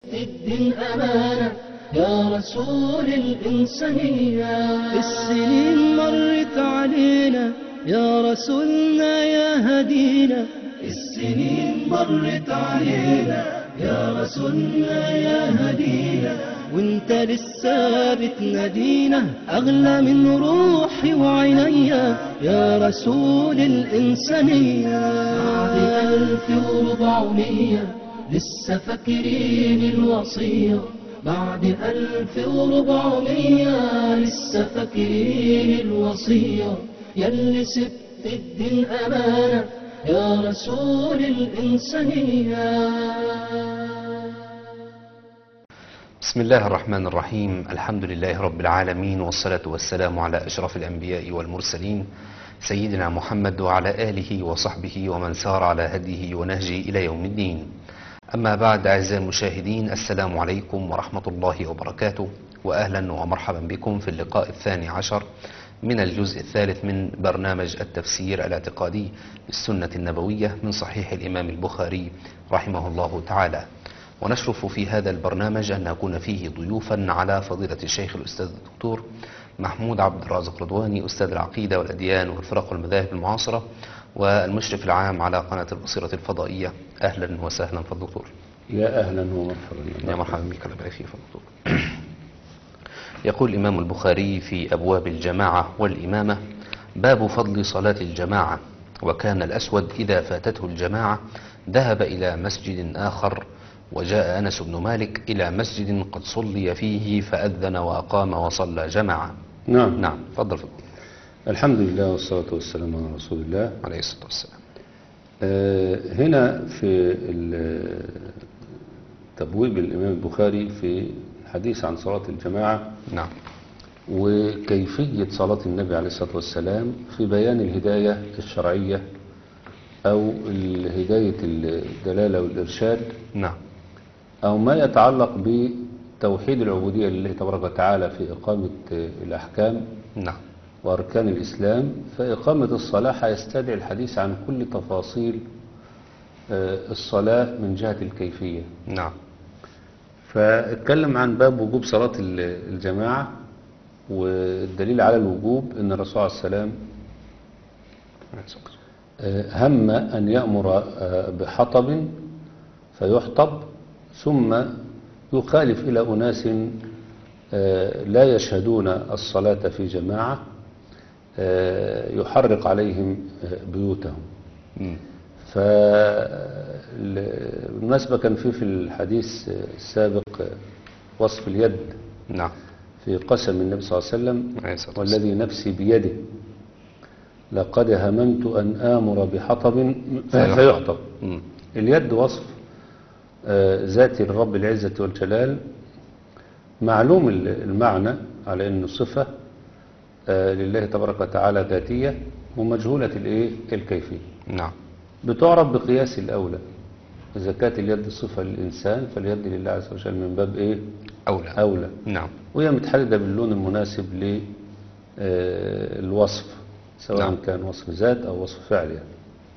الدين أمانة يا رسول الإنسانية السنين مرت علينا يا رسولنا يا هدينا السنين مرت علينا يا رسولنا يا هدينا وانت لسه بتنادينا اغلى من روحي وعينيا يا رسول الانسانيه بعد الف وربعمية لسه فاكرين الوصيه بعد ألف وربعمية لسه فاكرين الوصية يلي سبت الدين أمانة يا رسول الإنسانية بسم الله الرحمن الرحيم الحمد لله رب العالمين والصلاة والسلام على أشرف الأنبياء والمرسلين سيدنا محمد وعلى آله وصحبه ومن سار على هديه ونهجه إلى يوم الدين أما بعد أعزائي المشاهدين السلام عليكم ورحمة الله وبركاته وأهلا ومرحبا بكم في اللقاء الثاني عشر من الجزء الثالث من برنامج التفسير الاعتقادي للسنة النبوية من صحيح الإمام البخاري رحمه الله تعالى ونشرف في هذا البرنامج أن نكون فيه ضيوفا على فضيلة الشيخ الأستاذ الدكتور محمود عبد الرازق رضواني أستاذ العقيدة والأديان والفرق والمذاهب المعاصرة والمشرف العام على قناة البصيرة الفضائية أهلا وسهلا فالدكتور يا أهلا ومرحبا يا مرحبا بك الله يبارك فيك فالدكتور يقول الإمام البخاري في أبواب الجماعة والإمامة باب فضل صلاة الجماعة وكان الأسود إذا فاتته الجماعة ذهب إلى مسجد آخر وجاء أنس بن مالك إلى مسجد قد صلي فيه فأذن وأقام وصلى جماعة نعم نعم تفضل فضل الحمد لله والصلاة والسلام على رسول الله عليه الصلاة والسلام آه، هنا في ال- تبويب الإمام البخاري في الحديث عن صلاة الجماعة نعم وكيفية صلاة النبي عليه الصلاة والسلام في بيان الهداية الشرعية أو ال- هداية الدلالة والإرشاد نعم أو ما يتعلق بتوحيد العبودية لله تبارك وتعالى في إقامة الأحكام نعم وأركان الإسلام فإقامة الصلاة هيستدعي الحديث عن كل تفاصيل آه، الصلاة من جهة الكيفية نعم فاتكلم عن باب وجوب صلاة ال- الجماعة والدليل على الوجوب أن الرسول عليه السلام آه، هم أن يأمر آه، بحطب فيحطب ثم يخالف إلى أناس آه، لا يشهدون الصلاة في جماعة آه، يحرق عليهم آه، بيوتهم مم. فالمناسبة كان في في الحديث السابق وصف اليد نعم في قسم النبي صلى الله عليه وسلم عليه الصلاة والسلام. والذي نفسي بيده لقد هممت أن آمر بحطب فيحطب مم. اليد وصف آه، ذاتي لرب العزة والجلال معلوم ال- المعنى على أنه صفة آه، لله تبارك وتعالى ذاتية ومجهولة الإيه الكيفية نعم بتعرف بقياس الأولى إذا كانت اليد صفة للإنسان فاليد لله عز وجل من باب إيه أولى أولى نعم وهي متحددة باللون المناسب للوصف سواء نعم. كان وصف ذات أو وصف فعل يعني.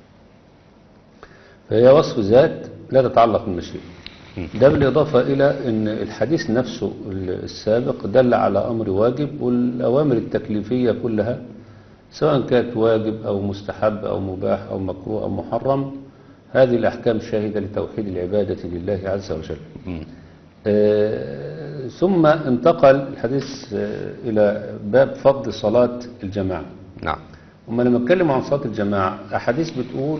فهي وصف ذات لا تتعلق بالمشيئة مم. ده بالإضافة إلى أن الحديث نفسه السابق دل على أمر واجب والأوامر التكليفية كلها سواء كانت واجب أو مستحب أو مباح أو مكروه أو محرم هذه الأحكام شاهدة لتوحيد العبادة لله عز وجل مم. آه، ثم انتقل الحديث آه، إلى باب فضل صلاة الجماعة نعم وما لما اتكلم عن صلاة الجماعة أحاديث بتقول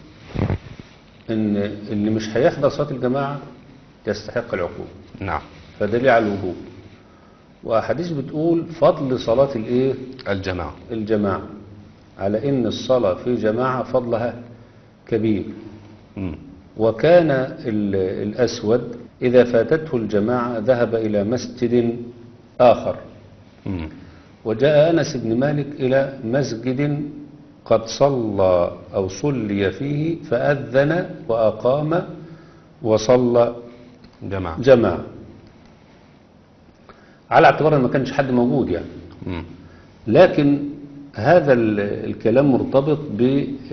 إن اللي مش هيحضر صلاة الجماعة يستحق العقوبة نعم فدليل على الوجوب وأحاديث بتقول فضل صلاة الإيه الجماعة الجماعة على إن الصلاة في جماعة فضلها كبير مم. وكان ال- الأسود إذا فاتته الجماعة ذهب إلى مسجد آخر مم. وجاء أنس بن مالك إلى مسجد قد صلى أو صلي فيه فأذن وأقام وصلى جماعة جماعة على اعتبار أن ما كانش حد موجود يعني مم. لكن هذا ال- الكلام مرتبط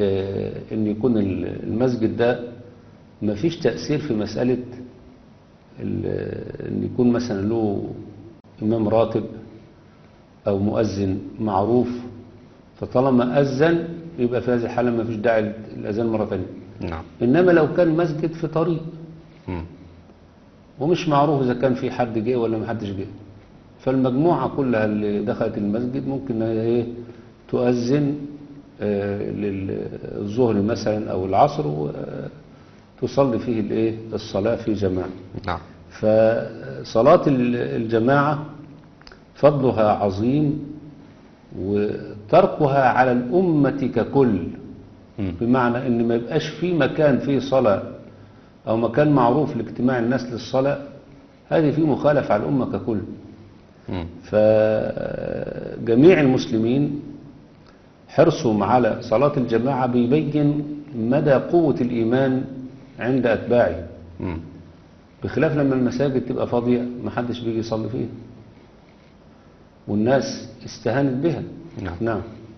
بأن يكون ال- المسجد ده ما فيش تأثير في مسألة ال- ان يكون مثلا له امام راتب او مؤذن معروف فطالما اذن يبقى في هذه الحاله ما فيش داعي للاذان مره ثانيه نعم انما لو كان مسجد في طريق مم. ومش معروف اذا كان في حد جه ولا ما حدش جه فالمجموعه كلها اللي دخلت المسجد ممكن إنها ايه تؤذن آه، للظهر مثلا او العصر وتصلي فيه الايه الصلاه في جماعه نعم فصلاة ال- الجماعة فضلها عظيم وتركها على الأمة ككل مم. بمعنى ان ما يبقاش في مكان فيه صلاة او مكان معروف لاجتماع الناس للصلاة هذه فيه مخالفة على الأمة ككل مم. فجميع المسلمين حرصهم على صلاة الجماعة بيبين مدى قوة الإيمان عند أتباعه مم. بخلاف لما المساجد تبقى فاضية محدش بيجي يصلي فيها والناس استهانت بها نعم. نعم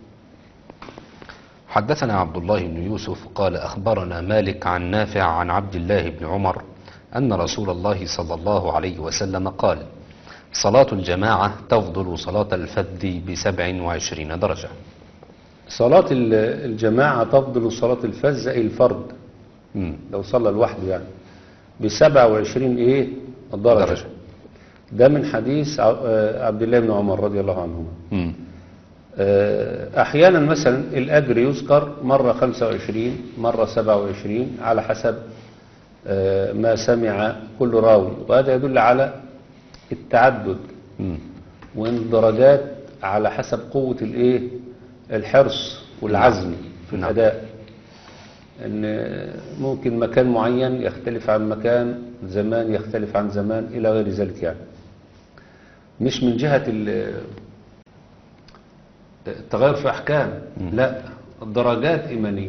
حدثنا عبد الله بن يوسف قال أخبرنا مالك عن نافع عن عبد الله بن عمر أن رسول الله صلى الله عليه وسلم قال صلاة الجماعة تفضل صلاة الفذ بسبع وعشرين درجة صلاة ال- الجماعة تفضل صلاة الفز أي الفرد مم. لو صلى لوحده يعني بسبعة وعشرين إيه درجة, درجة. ده من حديث ع- آه، عبد الله بن عمر رضي الله عنهما مم. آه، أحيانا مثلا الأجر يذكر مرة 25 مرة 27 على حسب آه، ما سمع كل راوي وهذا يدل على التعدد مم. والدرجات على حسب قوة الايه الحرص والعزم في نعم. الأداء ان ممكن مكان معين يختلف عن مكان زمان يختلف عن زمان إلى غير ذلك يعني مش من جهة ال- التغير في أحكام لا الدرجات إيمانية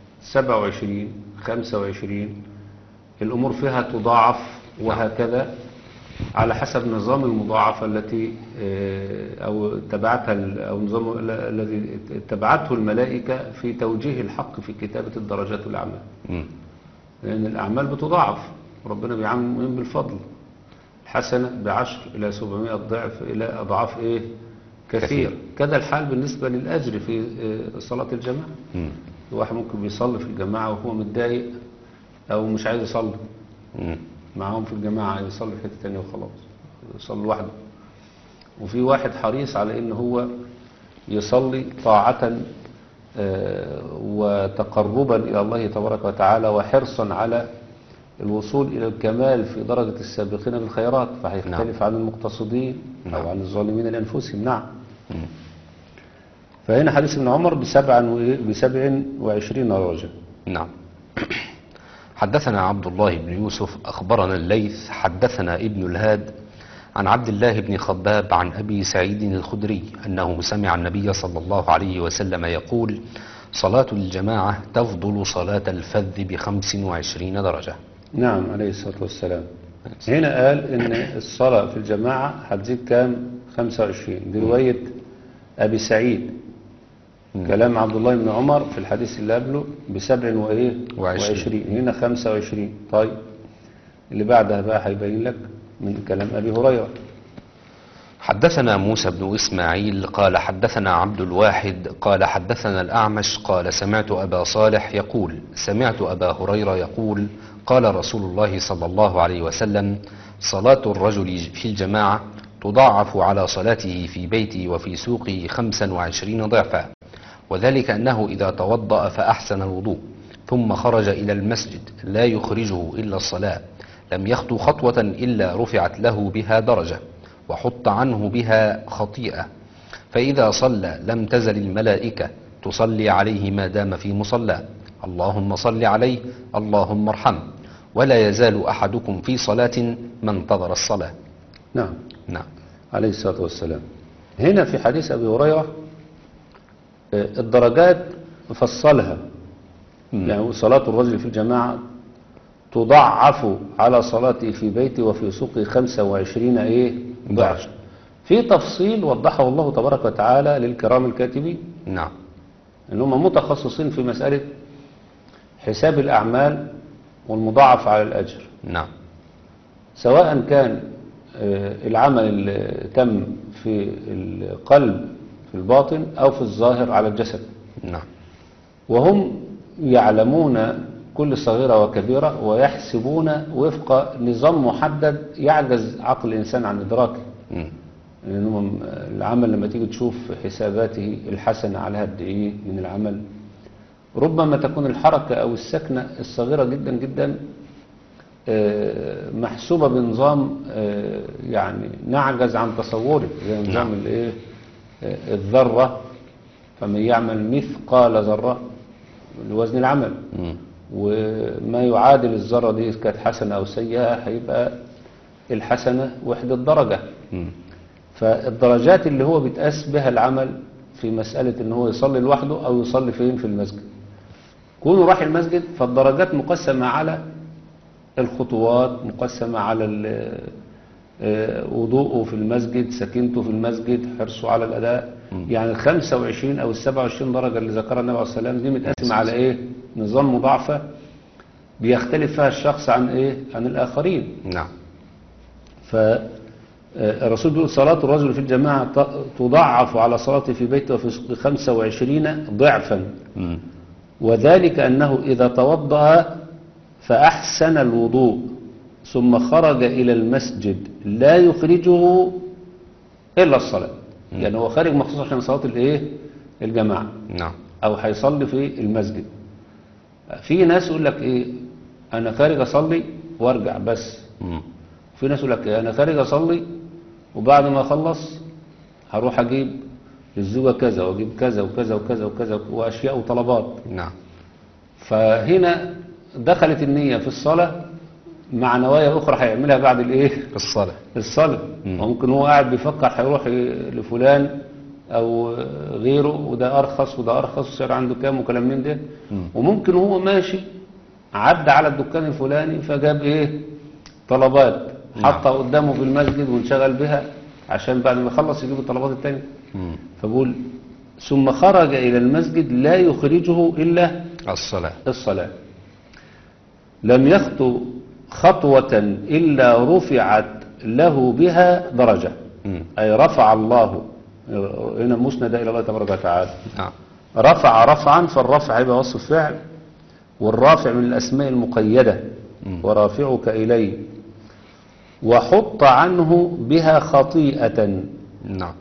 27 25 الأمور فيها تضاعف وهكذا على حسب نظام المضاعفة التي آه، أو تبعتها ال- أو نظام ال- الذي اتبعته الملائكة في توجيه الحق في كتابة الدرجات والأعمال مم. لأن الأعمال بتضاعف ربنا بيعامل المؤمن بالفضل الحسنة بعشر إلى 700 ضعف إلى أضعاف إيه كثير, كثير. كثير. كذا الحال بالنسبة للأجر في آه، صلاة الجماعة مم. الواحد ممكن بيصلي في الجماعة وهو متضايق أو مش عايز يصلي مم. معاهم في الجماعة عايز يصلي في حتة تانية وخلاص يصلي لوحده وفي واحد حريص على إن هو يصلي طاعة آه، وتقربا إلى الله تبارك وتعالى وحرصا على الوصول إلى الكمال في درجة السابقين بالخيرات فهيختلف عن المقتصدين نعم. أو عن الظالمين لأنفسهم نعم مم. فهنا حديث ابن عمر بسبع بسبع وعشرين درجة نعم حدثنا عبد الله بن يوسف أخبرنا الليث حدثنا ابن الهاد عن عبد الله بن خباب عن أبي سعيد الخدري أنه سمع النبي صلى الله عليه وسلم يقول صلاة الجماعة تفضل صلاة الفذ بخمس وعشرين درجة نعم عليه الصلاة والسلام هنا قال ان الصلاة في الجماعة هتزيد كام 25 دي رواية أبي سعيد كلام عبد الله بن عمر في الحديث اللي قبله بسبع وإيه وعشرين. وعشرين هنا 25 طيب اللي بعدها بقى هيبين لك من كلام أبي هريرة حدثنا موسى بن إسماعيل قال حدثنا عبد الواحد قال حدثنا الأعمش قال سمعت أبا صالح يقول سمعت أبا هريرة يقول قال رسول الله صلى الله عليه وسلم صلاة الرجل في الجماعة تضاعف على صلاته في بيته وفي سوقه خمسا وعشرين ضعفا وذلك أنه إذا توضأ فأحسن الوضوء ثم خرج إلى المسجد لا يخرجه إلا الصلاة لم يخطو خطوة إلا رفعت له بها درجة وحط عنه بها خطيئة فإذا صلى لم تزل الملائكة تصلي عليه ما دام في مصلاه اللهم صل عليه اللهم ارحمه ولا يزال أحدكم في صلاة ما انتظر الصلاة نعم نعم عليه الصلاة والسلام هنا في حديث أبي هريرة آه، الدرجات فصلها يعني صلاة الرجل في الجماعة تضعف على صلاته في بيته وفي سوقه 25 ايه ضعف في تفصيل وضحه الله تبارك وتعالى للكرام الكاتبين نعم ان هم متخصصين في مسألة حساب الأعمال والمضاعف على الأجر نعم سواء كان آه، العمل اللي تم في القلب في الباطن أو في الظاهر على الجسد نعم وهم يعلمون كل صغيرة وكبيرة ويحسبون وفق نظام محدد يعجز عقل الإنسان عن إدراكه مم. لأنهم العمل لما تيجي تشوف حساباته الحسنة على قد إيه من العمل ربما تكون الحركة أو السكنة الصغيرة جدا جدا آه، محسوبة بنظام آه، يعني نعجز عن تصوره زي نظام نعم. الايه آه، الذرة فمن يعمل مثقال ذرة لوزن العمل مم. وما يعادل الذرة دي إذا كانت حسنة أو سيئة هيبقى الحسنة وحدة درجة مم. فالدرجات اللي هو بيتقاس بها العمل في مسألة ان هو يصلي لوحده او يصلي فين في المسجد كونه راح المسجد فالدرجات مقسمة على الخطوات مقسمة على ال- آه، وضوءه في المسجد سكنته في المسجد حرصه على الأداء يعني ال 25 أو ال 27 درجة اللي ذكرها النبي عليه الصلاة والسلام دي متقسمة على إيه نظام مضاعفة بيختلف فيها الشخص عن إيه عن الآخرين نعم فالرسول بيقول صلاة الرجل في الجماعة ت- تضعف على صلاته في بيته في 25 ضعفا مم. وذلك أنه إذا توضأ فأحسن الوضوء ثم خرج إلى المسجد لا يخرجه إلا الصلاة يعني هو خارج مخصوص عشان صلاة الإيه الجماعة نعم أو هيصلي في المسجد في ناس يقول لك إيه أنا خارج أصلي وأرجع بس مم. في ناس يقول لك إيه أنا خارج أصلي وبعد ما أخلص هروح أجيب للزوجة كذا وأجيب كذا وكذا وكذا وكذا وأشياء وطلبات نعم فهنا دخلت النية في الصلاة مع نوايا أخرى هيعملها بعد الإيه الصلاة الصلاة مم. ممكن هو قاعد بيفكر هيروح لفلان أو غيره وده أرخص وده أرخص والسعر عنده كام وكلام من ده مم. وممكن هو ماشي عدى على الدكان الفلاني فجاب إيه طلبات نعم. حطها قدامه في المسجد وانشغل بها عشان بعد ما يخلص يجيب الطلبات التانية مم. فبقول ثم خرج إلى المسجد لا يخرجه إلا الصلاة الصلاة لم يخطو خطوة إلا رفعت له بها درجة مم. أي رفع الله هنا مسند إلى الله تبارك وتعالى نعم رفع رفعا فالرفع يبقى وصف فعل والرافع من الأسماء المقيدة مم. ورافعك إليه وحط عنه بها خطيئة نعم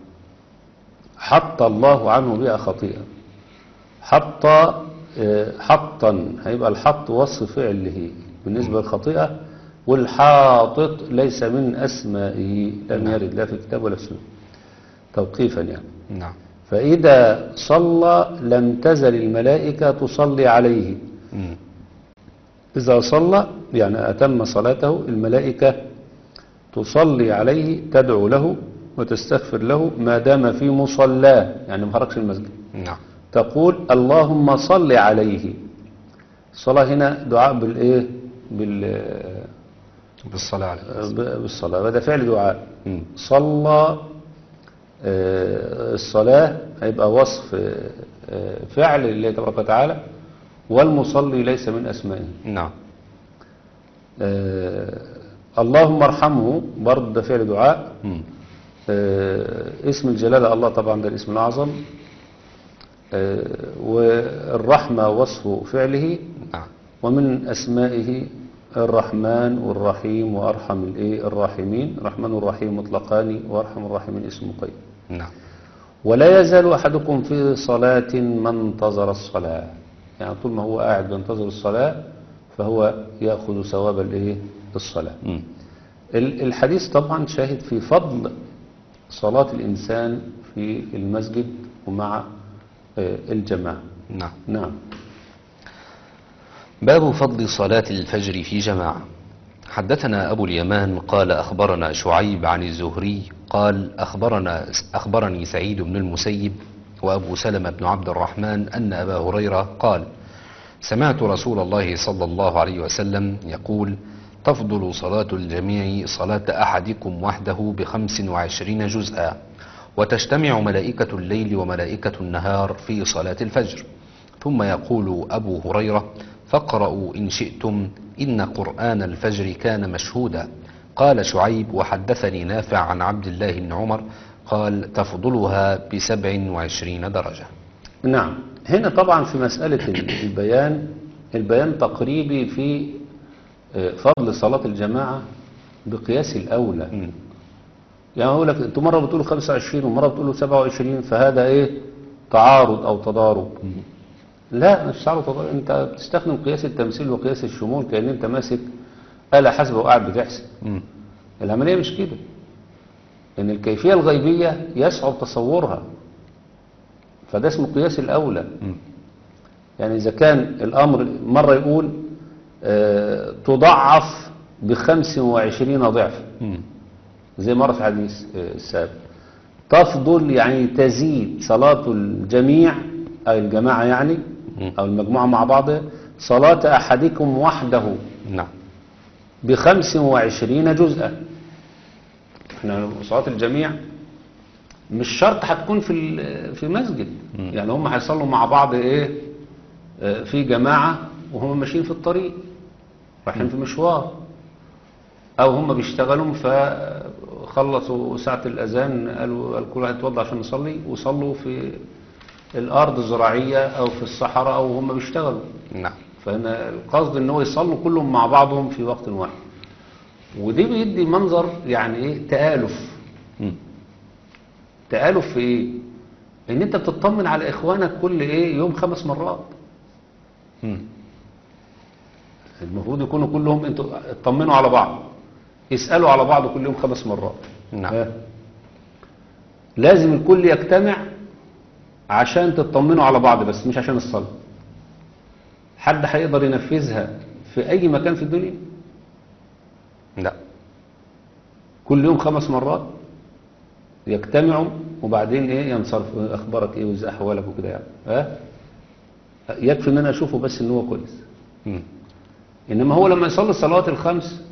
حط الله عنه بها خطيئة حط آه، حطا هيبقى الحط وصف فعله بالنسبة للخطيئة والحاطط ليس من أسمائه لم يرد لا في كتاب ولا في سنة توقيفا يعني نعم فإذا صلى لم تزل الملائكة تصلي عليه مم. إذا صلى يعني أتم صلاته الملائكة تصلي عليه تدعو له وتستغفر له ما دام في مصلاه يعني ما خرجش المسجد نعم تقول اللهم صل عليه الصلاة هنا دعاء بالإيه بال بالصلاة عليه بالصلاة هذا فعل دعاء مم. صلى آه، الصلاة هيبقى وصف آه، فعل لله تبارك وتعالى والمصلي ليس من أسمائه نعم آه، اللهم ارحمه برضه ده فعل دعاء مم. آه، اسم الجلالة الله طبعا ده الاسم الأعظم آه، والرحمة وصف فعله نعم ومن أسمائه الرحمن والرحيم وأرحم الإيه الراحمين الرحمن والرحيم مطلقان وأرحم الراحمين اسم مقيد نعم ولا يزال أحدكم في صلاة ما انتظر الصلاة يعني طول ما هو قاعد بينتظر الصلاة فهو يأخذ ثواب الإيه الصلاة مم. ال- الحديث طبعا شاهد في فضل صلاة الإنسان في المسجد ومع آه، الجماعة نعم نعم باب فضل صلاة الفجر في جماعة حدثنا أبو اليمان قال أخبرنا شعيب عن الزهري قال أخبرنا أخبرني سعيد بن المسيب وأبو سلمة بن عبد الرحمن أن أبا هريرة قال سمعت رسول الله صلى الله عليه وسلم يقول تفضل صلاة الجميع صلاة أحدكم وحده بخمس وعشرين جزءا وتجتمع ملائكة الليل وملائكة النهار في صلاة الفجر ثم يقول أبو هريرة فاقرأوا إن شئتم إن قرآن الفجر كان مشهودا قال شعيب وحدثني نافع عن عبد الله بن عمر قال تفضلها بسبع وعشرين درجة نعم هنا طبعا في مسألة البيان البيان تقريبي في آه، فضل صلاة الجماعة بقياس الأولى مم. يعني أقول لك أنتوا مرة بتقولوا 25 ومرة بتقولوا 27 فهذا إيه تعارض أو تضارب لا مش تعارض تضارب أنت بتستخدم قياس التمثيل وقياس الشمول كأن أنت ماسك آلة حاسبة وقاعد بتحسب مم. العملية مش كده ان الكيفية الغيبية يصعب تصورها فده اسمه قياس الأولى مم. يعني إذا كان الأمر مرة يقول آه، تضعف بخمس وعشرين ضعف مم. زي مرة في الحديث آه، السابق تفضل يعني تزيد صلاة الجميع أو الجماعة يعني مم. أو المجموعة مع بعضها صلاة أحدكم وحده نعم بخمس وعشرين جزءا احنا صلاة الجميع مش شرط هتكون في ال- في مسجد مم. يعني هم هيصلوا مع بعض ايه آه، في جماعة وهم ماشيين في الطريق رايحين في مشوار او هم بيشتغلوا فخلصوا ساعة الاذان قالوا قال كل واحد يتوضى عشان يصلي وصلوا في الارض الزراعية او في الصحراء او هم بيشتغلوا نعم فهنا القصد ان هو يصلوا كلهم مع بعضهم في وقت واحد ودي بيدي منظر يعني ايه تآلف مم. تآلف في ايه ان انت بتطمن على اخوانك كل ايه يوم خمس مرات مم. المفروض يكونوا كلهم انتوا اطمنوا على بعض اسألوا على بعض كل يوم خمس مرات نعم. ها؟ لازم الكل يجتمع عشان تطمنوا على بعض بس مش عشان الصلاة حد هيقدر ينفذها في اي مكان في الدنيا لا كل يوم خمس مرات يجتمعوا وبعدين ايه ينصرف اخبارك ايه وازاي احوالك وكده يعني ها يكفي ان انا اشوفه بس ان هو كويس مم. انما هو لما يصلي الصلوات الخمس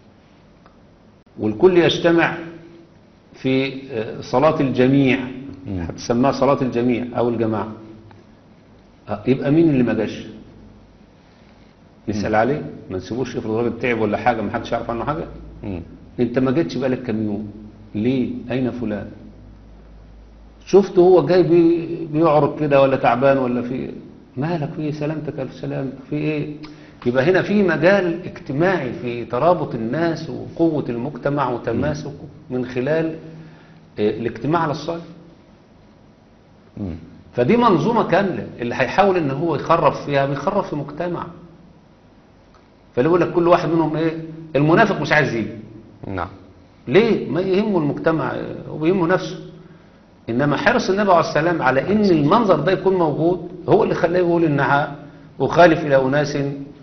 والكل يجتمع في آه، صلاة الجميع مم. هتسميها صلاة الجميع او الجماعة آه، يبقى مين اللي ما جاش نسأل عليه ما نسيبوش افرض الراجل تعب ولا حاجة ما حدش يعرف عنه حاجة مم. انت ما جيتش بقالك كام يوم ليه اين فلان شفته هو جاي بي بيعرض كده ولا تعبان ولا في مالك في إيه؟ سلامتك الف سلام في ايه يبقى هنا في مجال اجتماعي في ترابط الناس وقوة المجتمع وتماسكه من خلال اه، الاجتماع على الصلاة مم. فدي منظومة كاملة اللي هيحاول ان هو يخرب فيها بيخرب في مجتمع فاللي يقول لك كل واحد منهم ايه المنافق مش عايز يجي نعم ليه ما يهمه المجتمع وبيهمه نفسه إنما حرص النبي عليه السلام على إن المنظر ده يكون موجود هو اللي خلاه يقول إنها أخالف إلى أناس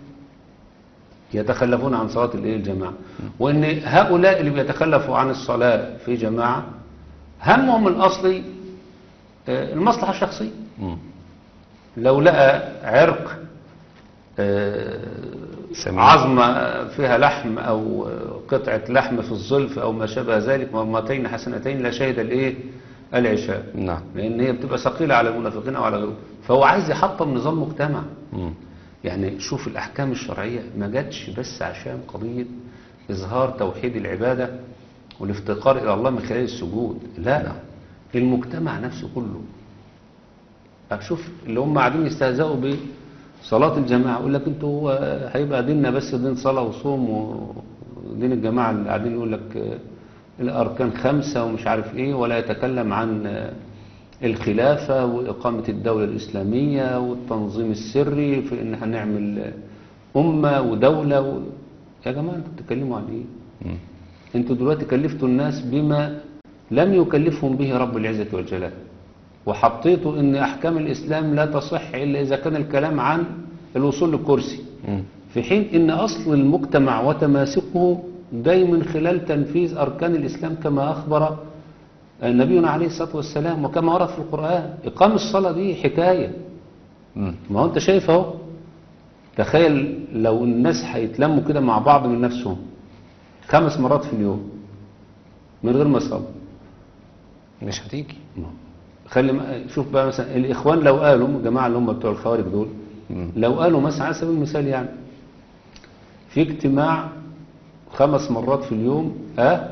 يتخلفون عن صلاة الليل الجماعة وإن هؤلاء اللي بيتخلفوا عن الصلاة في جماعة همهم الأصلي آه، المصلحة الشخصية مم. لو لقى عرق آه، سمين. عظمة فيها لحم أو قطعة لحم في الظلف أو ما شابه ذلك مرمتين حسنتين لا شهد الإيه العشاء نعم لأن هي بتبقى ثقيلة على المنافقين أو على غيرهم فهو عايز يحطم نظام مجتمع مم. يعني شوف الأحكام الشرعية ما جاتش بس عشان قضية إظهار توحيد العبادة والافتقار إلى الله من خلال السجود لا المجتمع نفسه كله أشوف اللي هم قاعدين يستهزئوا بصلاة الجماعة يقول لك انتوا هو هيبقى ديننا بس دين صلاة وصوم ودين الجماعة اللي قاعدين يقول لك آه، الأركان خمسة ومش عارف إيه ولا يتكلم عن آه، الخلافة وإقامة الدولة الإسلامية والتنظيم السري في إن هنعمل آه، أمة ودولة و... يا جماعة انتوا بتتكلموا عن إيه؟ مم. انتوا دلوقتي كلفتوا الناس بما لم يكلفهم به رب العزة والجلال وحطيتوا ان احكام الاسلام لا تصح الا اذا كان الكلام عن الوصول للكرسي مم. في حين ان اصل المجتمع وتماسكه جاي من خلال تنفيذ اركان الاسلام كما اخبر نبينا عليه الصلاة والسلام وكما ورد في القرآن اقام الصلاة دي حكاية مم. ما هو انت شايف اهو تخيل لو الناس هيتلموا كده مع بعض من نفسهم خمس مرات في اليوم من غير ما يصلوا مش هتيجي خلي ما- شوف بقى مثلا الاخوان لو قالوا الجماعه اللي هم بتوع الخوارج دول مم. لو قالوا مثلا على سبيل المثال يعني في اجتماع خمس مرات في اليوم اه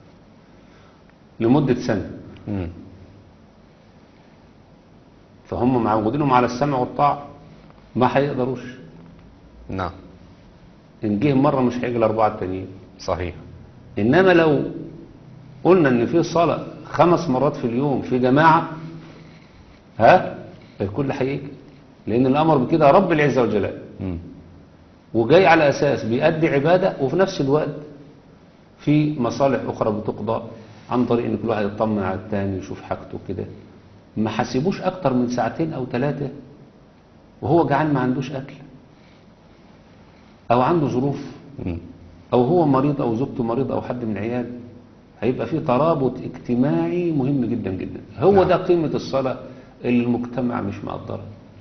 لمدة سنة مم. فهم معودينهم على السمع والطاعة ما هيقدروش نعم إن جه مرة مش هيجي الأربعة التانيين صحيح إنما لو قلنا إن في صلاة خمس مرات في اليوم في جماعة ها الكل هيجي لأن الأمر بكده رب العزة والجلال مم. وجاي على أساس بيأدي عبادة وفي نفس الوقت في مصالح أخرى بتقضى عن طريق إن كل واحد يطمن على التاني يشوف حاجته كده ما حسبوش أكتر من ساعتين أو ثلاثة وهو جعان ما عندوش أكل أو عنده ظروف مم. أو هو مريض أو زوجته مريض أو حد من العيال هيبقى في ترابط اجتماعي مهم جدا جدا هو نعم. ده قيمة الصلاة اللي المجتمع مش مقدرها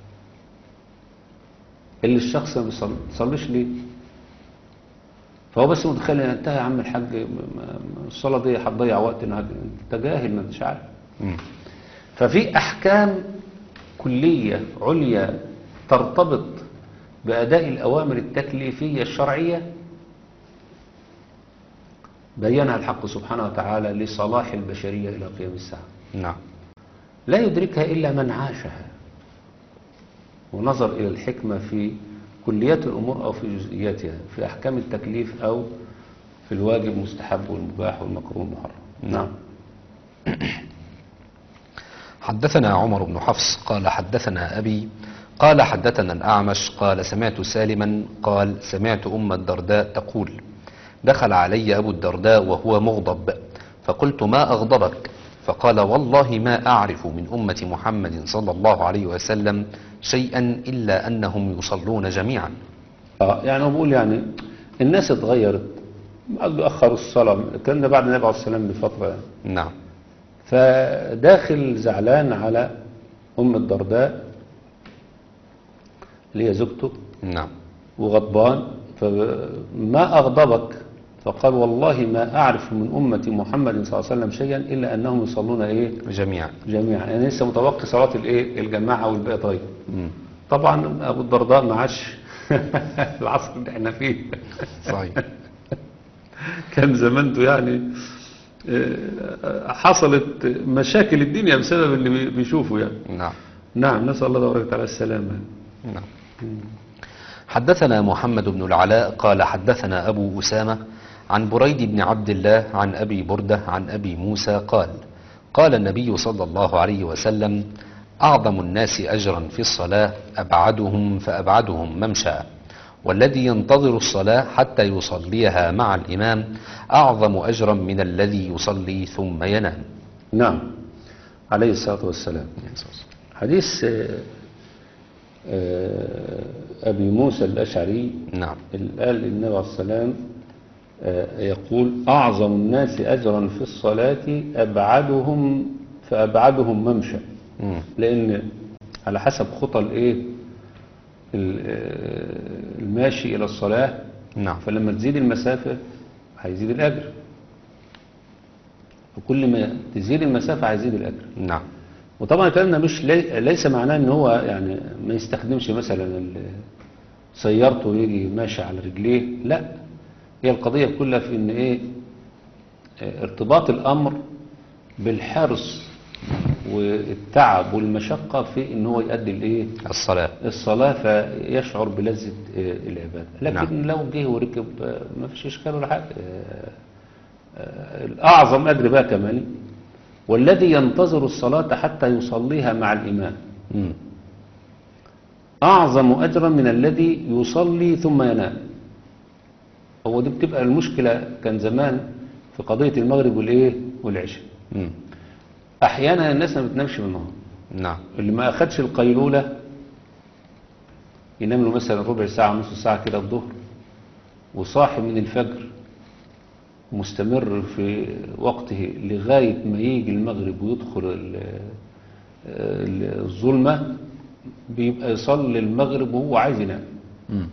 اللي الشخص ما بيصلي- بيصليش ليه فهو بس متخيل ان انتهى يا عم الحاج م- م- الصلاة دي هتضيع وقت انت جاهل ما انتش عارف مم. ففي أحكام كلية عليا ترتبط بأداء الأوامر التكليفية الشرعية بينها الحق سبحانه وتعالى لصلاح البشرية إلى قيام الساعة نعم لا يدركها إلا من عاشها ونظر إلى الحكمة في كليات الأمور أو في جزئياتها في أحكام التكليف أو في الواجب مستحب والمباح والمكروه والمحرم نعم حدثنا عمر بن حفص قال حدثنا أبي قال حدثنا الأعمش قال سمعت سالما قال سمعت أم الدرداء تقول دخل علي أبو الدرداء وهو مغضب فقلت ما أغضبك فقال والله ما أعرف من أمة محمد صلى الله عليه وسلم شيئا إلا أنهم يصلون جميعا اه يعني هو بيقول يعني الناس اتغيرت قالوا أخروا الصلاة الكلام ده بعد النبي عليه السلام بفترة يعني. نعم فداخل زعلان على أم الدرداء اللي هي زوجته نعم وغضبان فما أغضبك فقال والله ما أعرف من أمة محمد صلى الله عليه وسلم شيئا إلا أنهم يصلون إيه جميعا جميعا يعني لسه متوقع صلاة الإيه الجماعة والباقي طيب مم. طبعا أبو الدرداء ما عاش العصر اللي احنا فيه صحيح كان زمانته يعني آه، حصلت مشاكل الدنيا بسبب اللي بي- بيشوفه يعني نعم نعم نسأل الله تبارك وتعالى السلامة نعم حدثنا محمد بن العلاء قال حدثنا أبو أسامة عن بريد بن عبد الله عن أبي بردة عن أبي موسى قال قال النبي صلى الله عليه وسلم أعظم الناس أجرا في الصلاة أبعدهم فأبعدهم ممشى والذي ينتظر الصلاة حتى يصليها مع الإمام أعظم أجرا من الذي يصلي ثم ينام نعم عليه الصلاة والسلام حديث آه، آه، أبي موسى الأشعري نعم اللي قال النبي عليه السلام آه، يقول أعظم الناس أجرا في الصلاة أبعدهم فأبعدهم ممشى مم. لأن على حسب خطى الإيه ال- آه، الماشي إلى الصلاة نعم فلما تزيد المسافة هيزيد الأجر وكل ما تزيد المسافة هيزيد الأجر نعم وطبعا الكلام ده مش لي ليس معناه ان هو يعني ما يستخدمش مثلا ال- سيارته ويجي ماشي على رجليه لا هي القضية كلها في ان ايه اه، ارتباط الامر بالحرص والتعب والمشقة في ان هو يؤدي الايه الصلاة الصلاة فيشعر بلذة اه، العبادة لكن نعم. لو جه وركب اه، ما فيش اشكال ولا حاجة اه، اه، الاعظم اجر بقى كمان والذي ينتظر الصلاة حتى يصليها مع الإمام مم. أعظم أجرا من الذي يصلي ثم ينام هو دي بتبقى المشكلة كان زمان في قضية المغرب والإيه والعشاء مم. أحيانا الناس ما بتنامش بالنهار نعم اللي ما أخدش القيلولة ينام له مثلا ربع ساعة نص ساعة كده الظهر وصاحي من الفجر مستمر في وقته لغاية ما يجي المغرب ويدخل ال- ال- الظلمة بيبقى يصلي المغرب وهو عايز ينام مم.